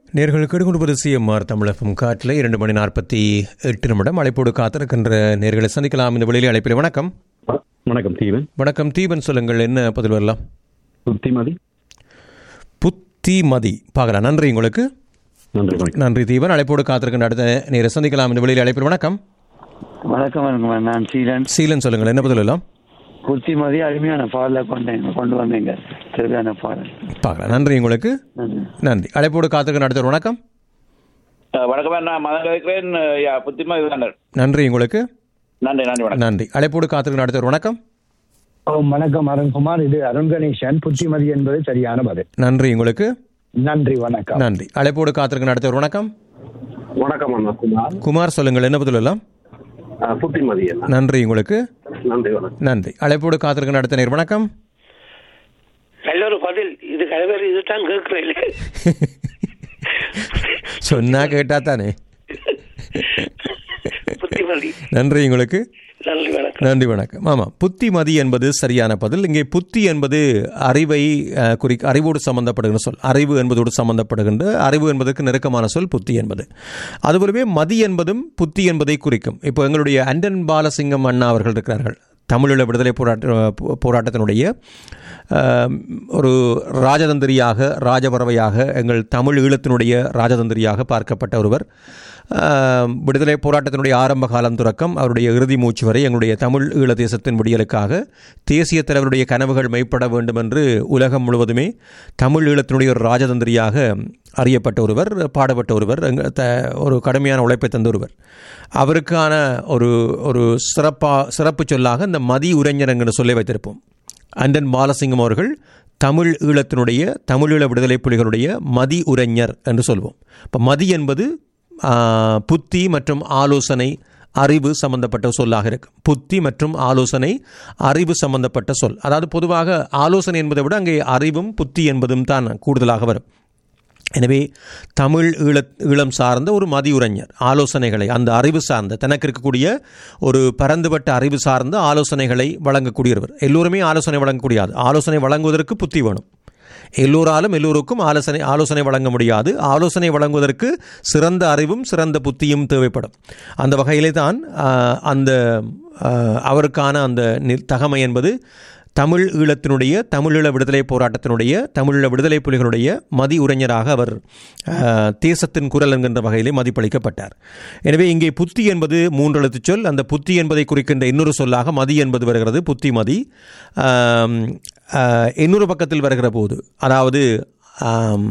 நேர்கள் கெடுகுடுப்பது சிஎம்ஆர் தமிழகம் காற்றில் இரண்டு மணி நாற்பத்தி எட்டு நிமிடம் அழைப்போடு காத்திருக்கின்ற நேர்களை சந்திக்கலாம் இந்த வெளியிலே அழைப்பில் வணக்கம் வணக்கம் தீவன் வணக்கம் தீபன் சொல்லுங்கள் என்ன பதில் வரலாம் புத்திமதி புத்திமதி பார்க்கலாம் நன்றி உங்களுக்கு நன்றி வணக்கம் நன்றி தீபன் அழைப்போடு காத்திருக்கின்ற அடுத்த நேரை சந்திக்கலாம் இந்த வெளியிலே அழைப்பில் வணக்கம் வணக்கம் வணக்கம் நான் சீலன் சீலன் சொல்லுங்கள் என்ன பதில் வரலாம் புத்திமதி அருமையான பாடல கொண்டேங்க கொண்டு வந்தீங்க சரியான பாடல் பார்க்கலாம் நன்றி உங்களுக்கு நன்றி நன்றி அழைப்போடு காத்திருக்கின்ற அடுத்த வணக்கம் அஹ் வணக்கம் நான் மதன் இருக்கிறேன் யா புத்திமா இதுதான் நன்றி உங்களுக்கு நன்றி நன்றி வணக்கம் நன்றி அழைப்போடு காத்திருக்கின்ற அடுத்த வணக்கம் ஓ வணக்கம் அருண்குமார் இது அருண் கணேசன் புத்திமதி என்பது சரியான பதில் நன்றி உங்களுக்கு நன்றி வணக்கம் நன்றி அழைப்போடு காத்திருக்கின்ற அடுத்த வணக்கம் வணக்கம் அண்ணா குமார் குமார் சொல்லுங்கள் என்ன பதில் வரலாம் அஹ், புத்திமதி என்ன நன்றி உங்களுக்கு நன்றி வணக்கம் நன்றி அழைப்போடு காத்திருக்கின்ற அடுத்த நேர் வணக்கம் நல்ல ஒரு பதில் இது கலவர் இதுதான் கேட்கிறேன் சொன்னா கேட்டா தானே புத்திமதி நன்றி உங்களுக்கு நன்றி வணக்கம் நன்றி வணக்கம் ஆமாம் புத்திமதி என்பது சரியான பதில் இங்கே புத்தி என்பது அறிவை அஹ், குறி அறிவோடு சம்பந்தப்படுகின்ற சொல் அறிவு என்பதோடு சம்பந்தப்படுகின்ற அறிவு என்பதற்கு நெருக்கமான சொல் புத்தி என்பது அதுபோலவே மதி என்பதும் புத்தி என்பதை குறிக்கும் இப்போ எங்களுடைய அண்டன் பாலசிங்கம் அண்ணா அவர்கள் இருக்கிறார்கள் தமிழீழ விடுதலை போராட்ட போ- போராட்டத்தினுடைய அஹ், ஒரு ராஜதந்திரியாக ராஜபறவையாக எங்கள் தமிழ் ஈழத்தினுடைய ராஜதந்திரியாக பார்க்கப்பட்ட ஒருவர் அஹ், விடுதலை போராட்டத்தினுடைய ஆரம்ப காலம் தொடக்கம் அவருடைய இறுதி மூச்சு வரை எங்களுடைய தமிழ் ஈழ தேசத்தின் விடியலுக்காக தேசிய தலைவருடைய கனவுகள் மெய்ப்பட வேண்டும் என்று உலகம் முழுவதுமே தமிழ் ஈழத்தினுடைய ஒரு ராஜதந்திரியாக அறியப்பட்ட ஒருவர் பாடப்பட்ட ஒருவர் எங்க- த- ஒரு கடுமையான உழைப்பை தந்த ஒருவர் அவருக்கான ஒரு ஒரு சிறப்பா சிறப்பு சொல்லாக இந்த மதி உரைஞர் என்கிற சொல்லை வைத்திருப்போம் அண்டன் பாலசிங்கம் அவர்கள் தமிழ் ஈழத்தினுடைய தமிழீழ விடுதலை புலிகளுடைய மதி உரைஞர் என்று சொல்வோம் இப்போ மதி என்பது ஆ, புத்தி மற்றும் ஆலோசனை அறிவு சம்பந்தப்பட்ட சொல்லாக இருக்கும் புத்தி மற்றும் ஆலோசனை அறிவு சம்பந்தப்பட்ட சொல் அதாவது பொதுவாக ஆலோசனை என்பதை விட அங்கே அறிவும் புத்தி என்பதும் தான் கூடுதலாக வரும் எனவே தமிழ் ஈழ ஈழம் சார்ந்த ஒரு மதியுரைஞர் ஆலோசனைகளை அந்த அறிவு சார்ந்த தனக்கு இருக்கக்கூடிய ஒரு பரந்துபட்ட அறிவு சார்ந்த ஆலோசனைகளை வழங்கக்கூடியவர் எல்லோருமே ஆலோசனை வழங்கக்கூடியது ஆலோசனை வழங்குவதற்கு புத்தி வேணும் எல்லோராலும் எல்லோருக்கும் ஆலோசனை ஆலோசனை வழங்க முடியாது ஆலோசனை வழங்குவதற்கு சிறந்த அறிவும் சிறந்த புத்தியும் தேவைப்படும் அந்த வகையிலே தான் ஆஹ், அந்த ஆஹ், அவருக்கான அந்த நி- தகமை என்பது தமிழ் ஈழத்தினுடைய தமிழீழ விடுதலை போராட்டத்தினுடைய தமிழீழ விடுதலை புலிகளுடைய மதி உரைஞராக அவர் ஆஹ், தேசத்தின் குரல் என்கின்ற வகையிலே மதிப்பளிக்கப்பட்டார் எனவே இங்கே புத்தி என்பது மூன்று எழுத்துச் சொல் அந்த புத்தி என்பதை குறிக்கின்ற இன்னொரு சொல்லாக மதி என்பது வருகிறது புத்தி மதி ஆம், ஆஹ், இன்னொரு பக்கத்தில் வருகிற போது அதாவது ஆம்,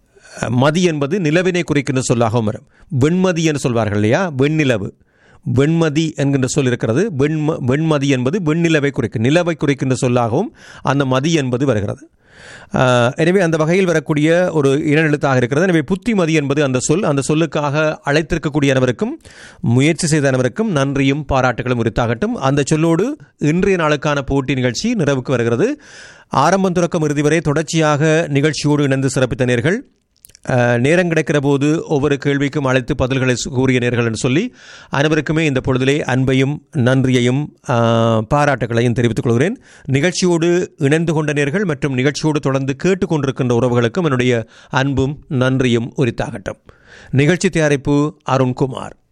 மதி என்பது நிலவினை குறிக்கின்ற சொல்லாகவும் வரும் வெண்மதி என்று சொல்வார்கள் இல்லையா வெண்ணிலவு வெண்மதி என்கின்ற சொல் இருக்கிறது வெண்ம வெண்மதி என்பது வெண்ணிலவை குறிக்கும் நிலவை குறிக்கின்ற சொல்லாகவும் அந்த மதி என்பது வருகிறது ஆஹ், எனவே அந்த வகையில் வரக்கூடிய ஒரு இனநிலத்தாக இருக்கிறது எனவே புத்திமதி என்பது அந்த சொல் அந்த சொல்லுக்காக அழைத்திருக்கக்கூடிய அனைவருக்கும் முயற்சி செய்த அனைவருக்கும் நன்றியும் பாராட்டுகளும் உரித்தாகட்டும் அந்த சொல்லோடு இன்றைய நாளுக்கான போட்டி நிகழ்ச்சி நிறைவுக்கு வருகிறது ஆரம்பம் தொடக்கம் இறுதி வரை தொடர்ச்சியாக நிகழ்ச்சியோடு இணைந்து சிறப்பித்த நேர்கள் அஹ், நேரம் கிடைக்கிற போது ஒவ்வொரு கேள்விக்கும் அழைத்து பதில்களை சு- கூறிய நேர்கள் என்று சொல்லி அனைவருக்குமே இந்த பொழுதிலே அன்பையும் நன்றியையும் அஹ், பாராட்டுகளையும் தெரிவித்துக் கொள்கிறேன் நிகழ்ச்சியோடு இணைந்து கொண்ட நேர்கள் மற்றும் நிகழ்ச்சியோடு தொடர்ந்து கேட்டுக்கொண்டிருக்கின்ற உறவுகளுக்கும் என்னுடைய அன்பும் நன்றியும் உரித்தாகட்டும் நிகழ்ச்சி தயாரிப்பு அருண்குமார்